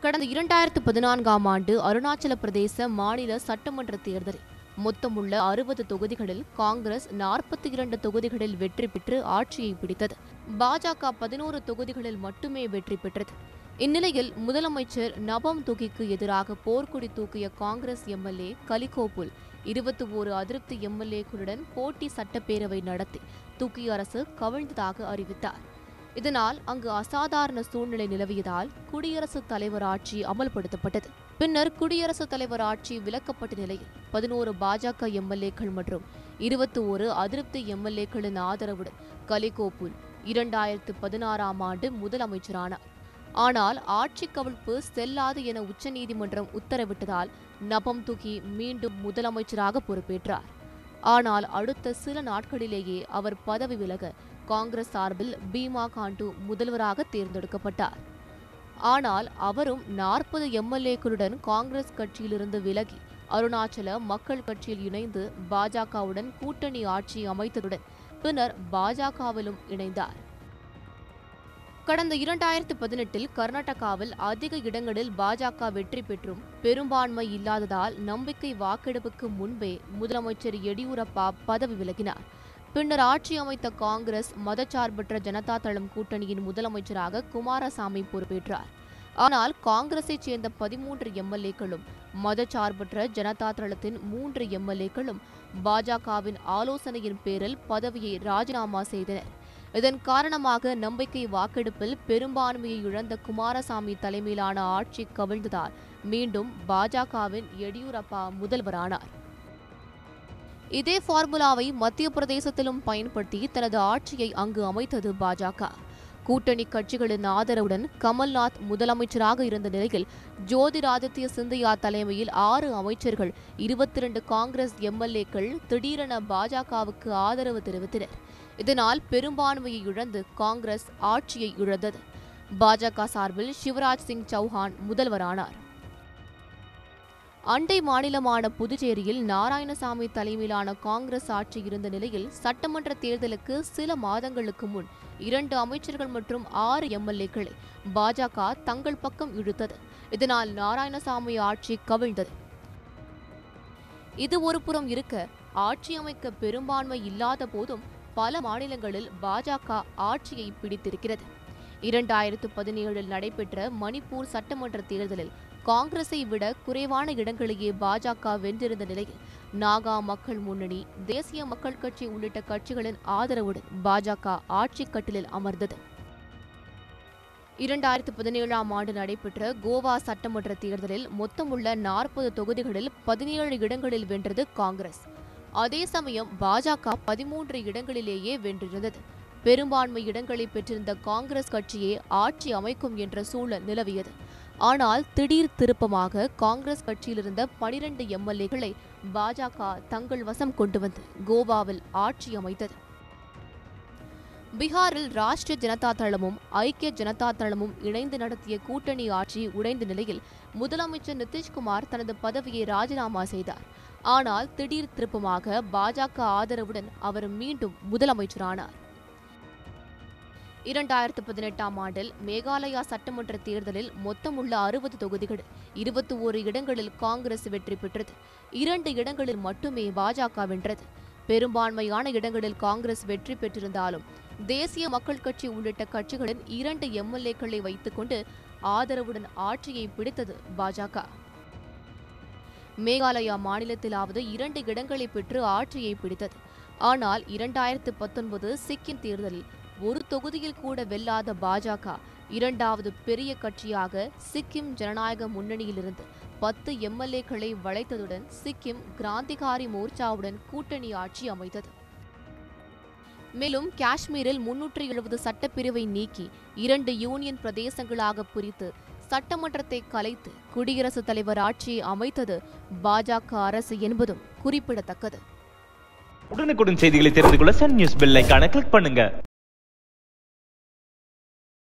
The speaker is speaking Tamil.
கடந்த இரண்டாயிரத்து பதினான்காம் ஆண்டு அருணாச்சல பிரதேச மாநில சட்டமன்ற தேர்தலில் மொத்தமுள்ள அறுபது தொகுதிகளில் காங்கிரஸ் நாற்பத்தி இரண்டு தொகுதிகளில் வெற்றி பெற்று ஆட்சியை பிடித்தது பாஜக பதினோரு தொகுதிகளில் மட்டுமே வெற்றி பெற்றது இந்நிலையில் முதலமைச்சர் நபம் துகிக்கு எதிராக போர்க்கொடி தூக்கிய காங்கிரஸ் எம்எல்ஏ கலிகோபுல் இருபத்தி ஓரு அதிருப்தி எம்எல்ஏக்களுடன் போட்டி சட்டப்பேரவை நடத்தி துக்கி அரசு கவிழ்ந்ததாக அறிவித்தார் இதனால் அங்கு அசாதாரண சூழ்நிலை நிலவியதால் குடியரசுத் தலைவர் ஆட்சி அமல்படுத்தப்பட்டது பின்னர் குடியரசுத் தலைவர் ஆட்சி விலக்கப்பட்ட நிலையில் பதினோரு பாஜக எம்எல்ஏக்கள் மற்றும் இருபத்தி ஒரு அதிருப்தி எம்எல்ஏக்களின் ஆதரவுடன் கலிகோபுல் இரண்டாயிரத்து பதினாறாம் ஆண்டு முதலமைச்சரானார் ஆனால் ஆட்சி கவிழ்ப்பு செல்லாது என உச்சநீதிமன்றம் உத்தரவிட்டதால் நபம் துகி மீண்டும் முதலமைச்சராக பொறுப்பேற்றார் ஆனால் அடுத்த சில நாட்களிலேயே அவர் பதவி விலக காங்கிரஸ் சார்பில் பீமா காண்டு முதல்வராக தேர்ந்தெடுக்கப்பட்டார் ஆனால் அவரும் நாற்பது எம்எல்ஏக்களுடன் காங்கிரஸ் கட்சியிலிருந்து விலகி அருணாச்சல மக்கள் கட்சியில் இணைந்து பாஜகவுடன் கூட்டணி ஆட்சி அமைத்ததுடன் பின்னர் பாஜகவிலும் இணைந்தார் கடந்த இரண்டாயிரத்து பதினெட்டில் கர்நாடகாவில் அதிக இடங்களில் பாஜக வெற்றி பெற்றும் பெரும்பான்மை இல்லாததால் நம்பிக்கை வாக்கெடுப்புக்கு முன்பே முதலமைச்சர் எடியூரப்பா பதவி விலகினார் பின்னர் ஆட்சி அமைத்த காங்கிரஸ் மதச்சார்பற்ற ஜனதா தளம் கூட்டணியின் முதலமைச்சராக குமாரசாமி பொறுப்பேற்றார் ஆனால் காங்கிரஸைச் சேர்ந்த பதிமூன்று எம்எல்ஏக்களும் மதச்சார்பற்ற ஜனதா தளத்தின் மூன்று எம்எல்ஏக்களும் பாஜகவின் ஆலோசனையின் பேரில் பதவியை ராஜினாமா செய்தனர் இதன் காரணமாக நம்பிக்கை வாக்கெடுப்பில் பெரும்பான்மையை இழந்த குமாரசாமி தலைமையிலான ஆட்சி கவிழ்ந்ததால் மீண்டும் பாஜகவின் எடியூரப்பா முதல்வரானார் இதே ஃபார்முலாவை மத்திய பிரதேசத்திலும் பயன்படுத்தி தனது ஆட்சியை அங்கு அமைத்தது பாஜக கூட்டணி கட்சிகளின் ஆதரவுடன் கமல்நாத் முதலமைச்சராக இருந்த நிலையில் ஜோதிராதித்ய சிந்தியா தலைமையில் ஆறு அமைச்சர்கள் இருபத்தி இரண்டு காங்கிரஸ் எம்எல்ஏக்கள் திடீரென பாஜகவுக்கு ஆதரவு தெரிவித்தனர் இதனால் பெரும்பான்மையை இழந்து காங்கிரஸ் ஆட்சியை இழந்தது பாஜக சார்பில் சிவராஜ் சிங் சௌஹான் முதல்வரானார் அண்டை மாநிலமான புதுச்சேரியில் நாராயணசாமி தலைமையிலான காங்கிரஸ் ஆட்சி இருந்த நிலையில் சட்டமன்ற தேர்தலுக்கு சில மாதங்களுக்கு முன் இரண்டு அமைச்சர்கள் மற்றும் ஆறு எம்எல்ஏக்களை பாஜக தங்கள் பக்கம் இழுத்தது இதனால் நாராயணசாமி ஆட்சி கவிழ்ந்தது இது ஒரு புறம் இருக்க ஆட்சி அமைக்க பெரும்பான்மை இல்லாத போதும் பல மாநிலங்களில் பாஜக ஆட்சியை பிடித்திருக்கிறது இரண்டாயிரத்து பதினேழில் நடைபெற்ற மணிப்பூர் சட்டமன்ற தேர்தலில் காங்கிரஸை விட குறைவான இடங்களையே பாஜக வென்றிருந்த நிலையில் நாகா மக்கள் முன்னணி தேசிய மக்கள் கட்சி உள்ளிட்ட கட்சிகளின் ஆதரவுடன் பாஜக ஆட்சி கட்டிலில் அமர்ந்தது இரண்டாயிரத்து பதினேழாம் ஆண்டு நடைபெற்ற கோவா சட்டமன்ற தேர்தலில் மொத்தமுள்ள நாற்பது தொகுதிகளில் பதினேழு இடங்களில் வென்றது காங்கிரஸ் அதே சமயம் பாஜக பதிமூன்று இடங்களிலேயே வென்றிருந்தது பெரும்பான்மை இடங்களை பெற்றிருந்த காங்கிரஸ் கட்சியே ஆட்சி அமைக்கும் என்ற சூழல் நிலவியது ஆனால் திடீர் திருப்பமாக காங்கிரஸ் கட்சியிலிருந்த பனிரெண்டு எம்எல்ஏக்களை பாஜக தங்கள் வசம் கொண்டு வந்து கோவாவில் ஆட்சி அமைத்தது பீகாரில் ராஷ்டிரிய ஜனதா தளமும் ஐக்கிய ஜனதா தளமும் இணைந்து நடத்திய கூட்டணி ஆட்சி உடைந்த நிலையில் முதலமைச்சர் நிதிஷ்குமார் தனது பதவியை ராஜினாமா செய்தார் ஆனால் திடீர் திருப்பமாக பாஜக ஆதரவுடன் அவர் மீண்டும் முதலமைச்சரானார் இரண்டாயிரத்து பதினெட்டாம் ஆண்டில் மேகாலயா சட்டமன்ற தேர்தலில் மொத்தமுள்ள அறுபது தொகுதிகளில் இருபத்தி ஓரு இடங்களில் காங்கிரஸ் வெற்றி பெற்றது இரண்டு இடங்களில் மட்டுமே பாஜக வென்றது பெரும்பான்மையான இடங்களில் காங்கிரஸ் வெற்றி பெற்றிருந்தாலும் தேசிய மக்கள் கட்சி உள்ளிட்ட கட்சிகளின் இரண்டு எம்எல்ஏக்களை வைத்துக்கொண்டு ஆதரவுடன் ஆட்சியை பிடித்தது பாஜக மேகாலயா மாநிலத்திலாவது இரண்டு இடங்களை பெற்று ஆட்சியை பிடித்தது ஆனால் இரண்டாயிரத்து பத்தொன்பது சிக்கிம் தேர்தலில் ஒரு தொகுதியில் கூட வெல்லாத பாஜக இரண்டாவது பெரிய கட்சியாக சிக்கிம் ஜனநாயக முன்னணியிலிருந்து பத்து எம்எல்ஏக்களை வளைத்ததுடன் சிக்கிம் கிராந்திகாரி மோர்ச்சாவுடன் கூட்டணி ஆட்சி அமைத்தது மேலும் காஷ்மீரில் முன்னூற்றி எழுபது சட்டப்பிரிவை நீக்கி இரண்டு யூனியன் பிரதேசங்களாக பிரித்து சட்டமன்றத்தை கலைத்து குடியரசுத் தலைவர் ஆட்சியை அமைத்தது பாஜக அரசு என்பதும் குறிப்பிடத்தக்கது உடனுக்குடன் செய்திகளை தெரிந்து கொள்ள சன் நியூஸ் பெல் ஐகானை கிளிக் பண்ணுங்க